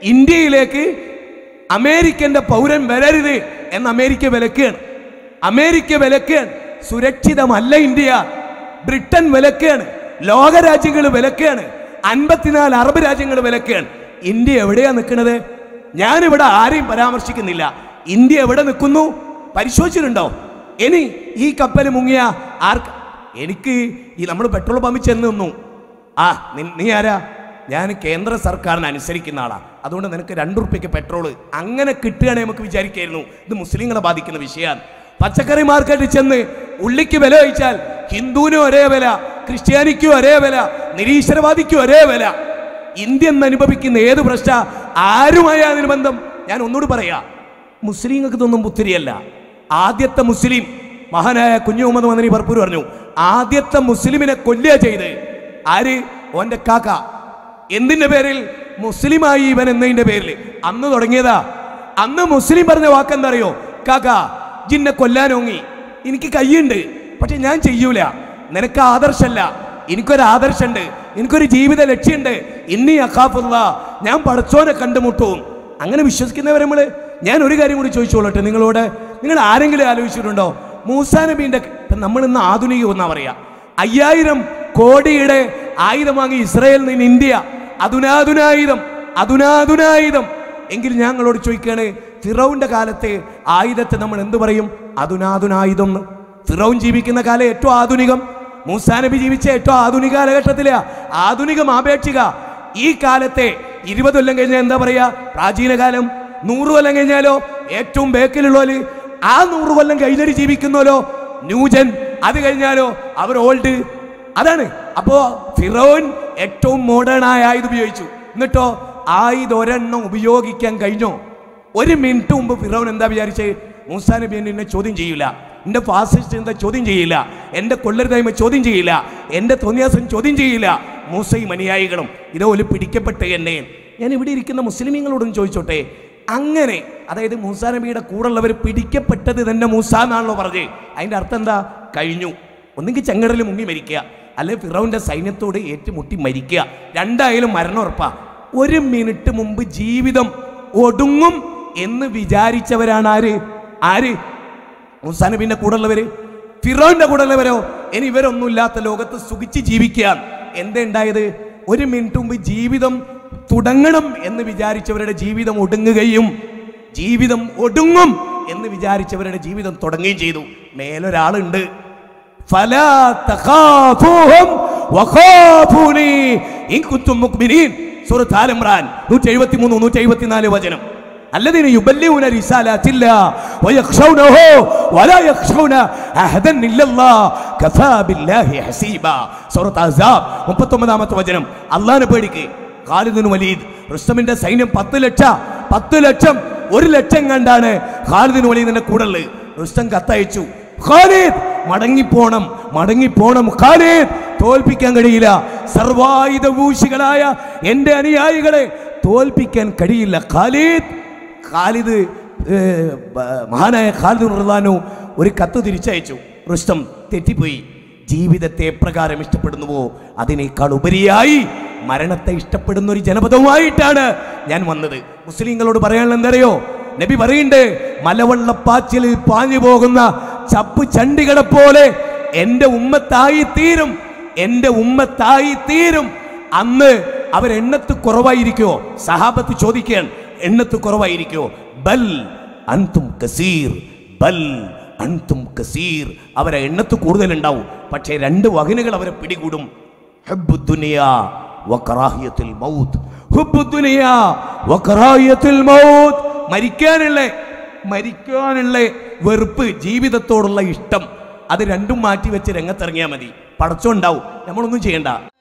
ഇന്ത്യയിലേക്ക് അമേരിക്കന്റെ പൗരൻ വരരുത് എന്ന് അമേരിക്ക വിലക്കുകയാണ് അമേരിക്ക വിലക്കുകയാണ് സുരക്ഷിതമല്ല ഇന്ത്യ ബ്രിട്ടൻ വിലക്കുകയാണ് ലോകരാജ്യങ്ങൾ വിലക്കുകയാണ് അൻപത്തിനാല് അറബ് രാജ്യങ്ങൾ വിലക്കുകയാണ് ഇന്ത്യ എവിടെയാ നിൽക്കുന്നത് ഞാനിവിടെ ആരെയും പരാമർശിക്കുന്നില്ല ഇന്ത്യ എവിടെ നിൽക്കുന്നു പരിശോധിച്ചിട്ടുണ്ടോ ഇനി ഈ കപ്പൽ മുങ്ങിയ ആർക്ക് എനിക്ക് ഈ നമ്മൾ പെട്രോൾ പമ്പിൽ ചെന്ന് നിന്നു ആ നി- നീ ആരാ ഞാൻ കേന്ദ്ര സർക്കാരിനെ അനുസരിക്കുന്ന ആളാ അതുകൊണ്ട് നിനക്ക് രണ്ടു റുപ്യക്ക് പെട്രോൾ അങ്ങനെ കിട്ടുകയാണെങ്കിൽ നമുക്ക് വിചാരിക്കായിരുന്നു ഇത് മുസ്ലിങ്ങളെ ബാധിക്കുന്ന വിഷയമാണ് പച്ചക്കറി മാർക്കറ്റിൽ ചെന്ന് ഉള്ളിക്ക് വില കഴിച്ചാൽ ഹിന്ദുവിനും ഒരേ വില ക്രിസ്ത്യാനിക്കും ഒരേ വില നിരീശ്വരവാദിക്കും ഒരേ വില ഇന്ത്യ എന്ന് അനുഭവിക്കുന്ന ഏത് പ്രശ്ന ആരുമായ അതിന് ബന്ധം ഞാൻ ഒന്നുകൂടി പറയാ മുസ്ലിങ്ങൾക്ക് ഇതൊന്നും പുത്തിരിയല്ല ആദ്യത്തെ മുസ്ലിം മഹാനായ കുഞ്ഞു മുഹമ്മദ് മദനി ഭർപ്പൂർ പറഞ്ഞു ആദ്യത്തെ മുസ്ലിമിനെ കൊല്ലുക ചെയ്ത് ആര് ഓന്റെ കാക്ക എന്തിന്റെ പേരിൽ മുസ്ലിമായി ഇവൻ എന്നതിന്റെ പേരിൽ അന്ന് തുടങ്ങിയതാ അന്ന് മുസ്ലിം പറഞ്ഞ വാക്കെന്താ അറിയോ കാക്ക ജിന്നെ കൊല്ലാനോങ്ങി എനിക്ക് കയ്യുണ്ട് പക്ഷെ ഞാൻ ചെയ്യൂല നിനക്ക് ആദർശമല്ല എനിക്കൊരു ആദർശമുണ്ട് എനിക്കൊരു ജീവിത ലക്ഷ്യമുണ്ട് ഇന്നി അഖാഫുള്ള ഞാൻ പടച്ചോനെ കണ്ടുമുട്ടും അങ്ങനെ വിശ്വസിക്കുന്നവർ നമ്മള് ഞാൻ ഒരു കാര്യം കൂടി ചോദിച്ചോളട്ടെ നിങ്ങളോട് നിങ്ങൾ ആരെങ്കിലും ആലോചിച്ചിട്ടുണ്ടോ മൂസാ നബീന്റെ ഇപ്പം നമ്മൾ ഇന്ന് ആധുനിക ഒന്നാ പറയാ അയ്യായിരം കോടിയുടെ ആയുധം വാങ്ങി ഇസ്രായേൽ നിന്ന് ഇന്ത്യ അതുനാതുനായുധം അതുനാതുനായുധം എങ്കിൽ ഞങ്ങളോട് ചോദിക്കുകയാണ് ഫിറൌന്റെ കാലത്തെ ആയുധത്തെ നമ്മൾ എന്ത് പറയും അതുനാതുനായുധം എന്ന് ഫിറൌൻ ജീവിക്കുന്ന കാലം ഏറ്റവും ആധുനികം മൂസാ നബി ജീവിച്ച ഏറ്റവും ആധുനിക കാലഘട്ടത്തിലാ ആധുനികം ആപേക്ഷിക ഈ കാലത്തെ ഇരുപത് കൊല്ലം കഴിഞ്ഞാൽ എന്താ പറയാ പ്രാചീന കാലം നൂറ് കൊല്ലം കഴിഞ്ഞാലോ ഏറ്റവും ബേക്കിലുള്ളവര് ആ നൂറ് കൊല്ലം കഴിഞ്ഞിട്ട് ജീവിക്കുന്നോലോ ന്യൂജൻ അത് കഴിഞ്ഞാലോ അവർ ഓൾഡ് അതാണ് അപ്പോ ഫിറോൻ ഏറ്റവും മോഡേൺ ആയ ആയുധം ഉപയോഗിച്ചു എന്നിട്ടോ ആയുധം ഒരെണ്ണം ഉപയോഗിക്കാൻ കഴിഞ്ഞോ ഒരു മിനിറ്റ് മുമ്പ് ഫിറോൻ എന്താ വിചാരിച്ചേ മൂസാ നബി എന്നെ ചോദ്യം ചെയ്യില്ല എന്റെ ഫാസിസ്റ്റ് ചിന്ത ചോദ്യം ചെയ്യില്ല എന്റെ കൊള്ളരുതായ്മ ചോദ്യം ചെയ്യില്ല എന്റെ തോന്നിയാസം ചോദ്യം ചെയ്യില്ല മൂസയും അനുയായികളും ഇതുപോലെ പിടിക്കപ്പെട്ട് എന്നെ ഞാൻ ഇവിടെ ഇരിക്കുന്ന മുസ്ലിമീങ്ങളോടും ചോദിച്ചോട്ടെ അങ്ങനെ അതായത് മൂസാ നബിയുടെ കൂടെയുള്ളവർ പിടിക്കപ്പെട്ടത് തന്നെ മൂസ എന്നാണല്ലോ പറഞ്ഞത് അതിന്റെ അർത്ഥം എന്താ കഴിഞ്ഞു ഒന്നെങ്കിൽ ചെങ്കടലിൽ മുങ്ങി മരിക്കുക അല്ലെ ഫിറോന്റെ സൈന്യത്തോട് ഏറ്റുമുട്ടി മരിക്കുക രണ്ടായാലും മരണം ഉറപ്പാ ഒരു മിനിറ്റ് മുമ്പ് ജീവിതം ഒടുങ്ങും എന്ന് വിചാരിച്ചവരാണ് ആര് ആര് മൂസാ നബിന്റെ കൂടെയുള്ളവര് ഫിറോന്റെ കൂടെയുള്ളവരോ ഇനി ഇവരൊന്നുമില്ലാത്ത ലോകത്ത് സുഖിച്ച് ജീവിക്കാൻ എന്താ ഉണ്ടായത് ഒരു മിനിറ്റ് മുമ്പ് ജീവിതം തുടങ്ങണം എന്ന് വിചാരിച്ചവരുടെ ജീവിതം ഒടുങ്ങുകയും ജീവിതം ഒടുങ്ങും എന്ന് വിചാരിച്ചവരുടെ ജീവിതം തുടങ്ങുകയും ചെയ്തു മേലൊരാളുണ്ട് فلا تخافوهم وخافوني إن كنتم مؤمنين സൂറത്ത് ആൽ ഇമ്രാൻ നൂറ്റി എഴുപത്തി മൂന്ന് നൂറ്റി എഴുപത്തി നാല് വചനം الذين يبلغون رسالات الله ويخشونه ولا يخشون أحدا إلا الله كفى بالله حسيبا സൂറത്ത് അസാബ് മുപ്പത്തൊമ്പതാമത്തെ വചനം അള്ളാഹിനെ പേടിക്ക് ഖാലിദിന് വലീദ് റുസ്തമിന്റെ സൈന്യം പത്ത് ലക്ഷം പത്ത് ലക്ഷം ഒരു ലക്ഷം കണ്ടാണ് ഖാലിദിന് വലീദിന്റെ കൂടെ ഉള്ളത് റുസ്തം കത്തയച്ചു ഖാലിദ് മടങ്ങിപ്പോണം മടങ്ങിപ്പോണം ഖാലിദ് തോൽപ്പിക്കാൻ കഴിയില്ല സർവായുധഭൂഷികളായ എൻ്റെ അനുയായികളെ തോൽപ്പിക്കാൻ കഴിയില്ല ഖാലിദ് ഖാലിദ് ഏ, ബ- മഹാനായ ഖാലിദ് റുർദാനു ഒരു കത്ത് തിരിച്ചയച്ചു റുസ്തം തെറ്റിപ്പോയി ജീവിതത്തെ എപ്രകാരം ഇഷ്ടപ്പെടുന്നുവോ അതിനേക്കാൾ ഉപരിയായി മരണത്തെ ഇഷ്ടപ്പെടുന്ന ഒരു ജനപദവുമായിട്ടാണ് ഞാൻ വന്നത് മുസ്ലിങ്ങളോട് പറയാനുള്ള എന്തറിയോ നബി പറയുന്നുണ്ട് മലവെള്ളപ്പാച്ചിലിൽ പാഞ്ഞു പോകുന്ന ചപ്പ് ചണ്ടികളെ പോലെ എന്റെ ഉമ്മത്തായി തീരും എന്റെ ഉമ്മത്തായി തീരും അന്ന് അവരെണ്ണത്ത് കുറവായിരിക്കോ സഹാബത്ത് ചോദിക്കാൻ എണ്ണത്ത് കുറവായിരിക്കോ ബൽ അൻതും കസീർ ബൽ അൻതും കസീർ അവരെ എണ്ണത്ത് കൂടുതലുണ്ടാവും പക്ഷേ രണ്ട് വകനുകൾ അവരെ പിടികൂടും ഹബ്ബു ദുനിയാ വകറാഹിയത്തുൽ മൗത്ത് ഹബ്ബു ദുനിയാ വകറാഹിയത്തുൽ മൗത്ത് മരിക്കാനുള്ള മരിക്കാനുള്ള വെറുപ്പ് ജീവിതത്തോടുള്ള ഇഷ്ടം അത് രണ്ടും മാറ്റി വെച്ച് രംഗത്തിറങ്ങിയാൽ മതി പടച്ചോണ്ടാവും നമ്മളൊന്നും ചെയ്യണ്ട